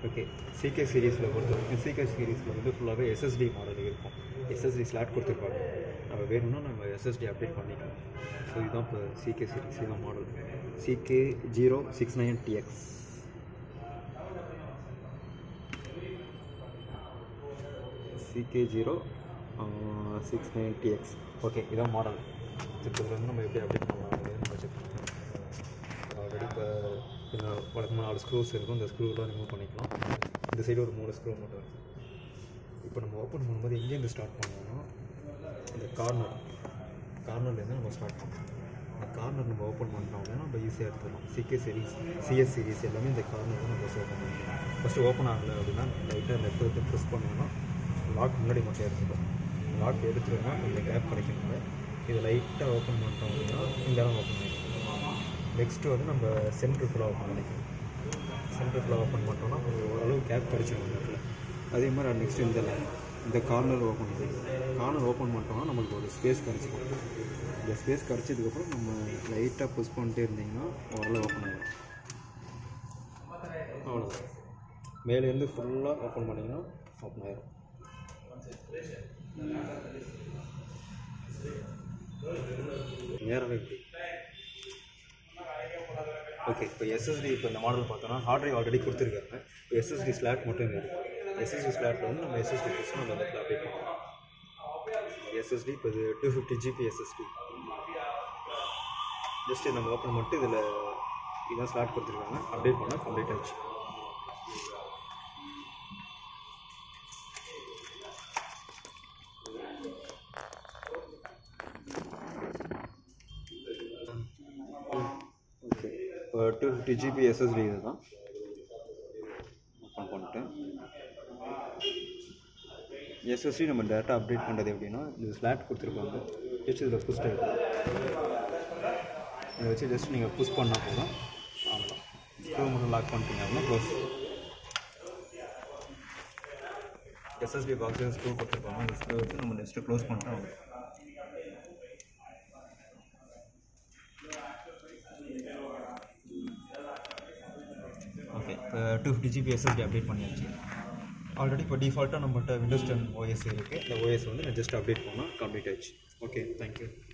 okay சிகே சீரீஸில் பொறுத்த வரைக்கும் சிகே சீரீஸில் வந்து ஃபுல்லாகவே எஸ்எஸ்டி மாடல் இருக்கும் எஸ்எஸ்டி ஸ்லாட் கொடுத்துருப்பாங்க நம்ம வேணும்னா நம்ம எஸ்எஸ்டி அப்டேட் பண்ணிக்கலாம் ஸோ இதுதான் இப்போ சிகே சீரீஸ் இதுதான் model CK zero six nine DX CK zero six nine DX okay இதான் மாடல் இப்போ இதில் வந்து நம்ம எப்படி அப்டேட் பண்ணலாம் நம்ம செக் பண்ணலாம் ஆல்ரெடி இப்போ இதில் வழக்கமாக நாலு ஸ்க்ரூஸ் இருக்கும் இந்த ஸ்க்ரூலாம் ரிமூவ் பண்ணிக்கலாம் இந்த சைடு ஒரு மூணு ஸ்க்ரூ மட்டும் இருக்கும் இப்போ நம்ம ஓப்பன் பண்ணும்போது எங்கேருந்து ஸ்டார்ட் பண்ணுவோம்னா இந்த கார்னர் கார்னர்லேருந்து நம்ம ஸ்டார்ட் பண்ணுவோம் அந்த கார்னர் நம்ம ஓப்பன் பண்ணிட்டோம் அப்படின்னா நம்ம ஈஸியாக எடுத்துக்கலாம் சிகே சீரிஸ் சிஎஸ் சீரிஸ் எல்லாமே இந்த கார்னர் தான் நம்ம ஓப்பன் பண்ணிக்கலாம் ஃபஸ்ட்டு ஓப்பன் ஆகலை அப்படின்னா லைட்டாக இந்த இடத்துல எடுத்து ப்ரெஸ் பண்ணோம்னா லாக் முன்னாடி மட்டும் எடுத்துக்கும் லாக் எடுத்துருந்தா இந்த கேப் கிடைக்கணும் இது லைட்டாக ஓப்பன் பண்ணிட்டோம் அப்படின்னா இந்த இடம் ஓப்பன் பண்ணிக்கலாம் நெக்ஸ்ட்டு வந்து நம்ம சென்ட்ரு ஃபுல்லாக ஓப்பன் பண்ணிக்கலாம் சென்ட்ரு ஃபுல்லாக ஓப்பன் பண்ணிட்டோம்னா ஒரு ஓரளவு கேப் கிடச்சிடும் இந்த இடத்துல அதே மாதிரி நெக்ஸ்ட் இந்த இந்த கார்னர் ஓப்பன் பண்ணிக்கலாம் கார்னர் ஓப்பன் பண்ணிட்டோம்னா நமக்கு ஒரு ஸ்பேஸ் கிடச்சிடும் இந்த ஸ்பேஸ் கிடச்சதுக்கப்புறம் நம்ம லைட்டாக புஷ் பண்ணிட்டே இருந்தீங்கன்னா ஓரளவு ஓப்பன் ஆகிடும் அவ்வளோதான் மேலேருந்து ஃபுல்லாக ஓப்பன் பண்ணிங்கன்னா ஓப்பன் ஆயிரும் நேராகவே இப்படி ஓகே இப்போ எஸ்எஸ்டி இப்போ இந்த மாடல் பார்த்தோன்னா ஹார்ட் டிரைவ் ஆல்ரெடி கொடுத்துருக்காங்க இப்போ எஸ்எஸ்டி ஸ்லாட் மட்டும் இங்கே இருக்குது எஸ்எஸ்டி ஸ்லாட்டில் வந்து நம்ம எஸ்எஸ்டி புதுசு நம்ம அந்த இடத்துல அப்டேட் பண்ணலாம் எஸ்எஸ்டி இப்போ இது two fifty GB SSD just நம்ம ஓப்பன் பண்ணிட்டு இதில் இதான் ஸ்லாட் கொடுத்துருக்காங்க அப்டேட் பண்ணால் கம்ப்ளீட் ஆச்சு ஓகே இப்போ டூ ஃபிஃப்டி ஜிபி எஸ்எஸ்டி இது தான் ஓப்பன் பண்ணிட்டேன் எஸ்எஸ்டி நம்ம டேட்டா அப்டேட் பண்ணுறது எப்படின்னா இந்த ஸ்லாட் கொடுத்துருப்பாங்க ஜஸ்ட் இதில் புஷ் ஆகிடும் இதை வச்சு ஜஸ்ட் நீங்கள் புஷ் பண்ணால் போதும் அவ்வளோதான் ஸ்க்ரூ மட்டும் லாக் பண்ணிட்டீங்க அப்படின்னா க்ளோஸ் எஸ்எஸ்டி பாக்ஸில் ஸ்க்ரூ கொடுத்துருப்பாங்க அந்த ஸ்க்ரூ வச்சு நம்ம நெக்ஸ்ட்டு க்ளோஸ் பண்ணிட்டோம் அவ்வளோ ஓகே இப்போ two fifty GB SSD update பண்ணியாச்சு ஆல்ரெடி இப்போ டிஃபால்ட்டாக நம்மகிட்ட விண்டோஸ் டென் ஓஎஸ் இருக்குது இந்த ஓஎஸ் வந்து நான் ஜஸ்ட் அப்டேட் பண்ணால் கம்ப்ளீட் ஆயிடுச்சு ஓகே தேங்க்யூ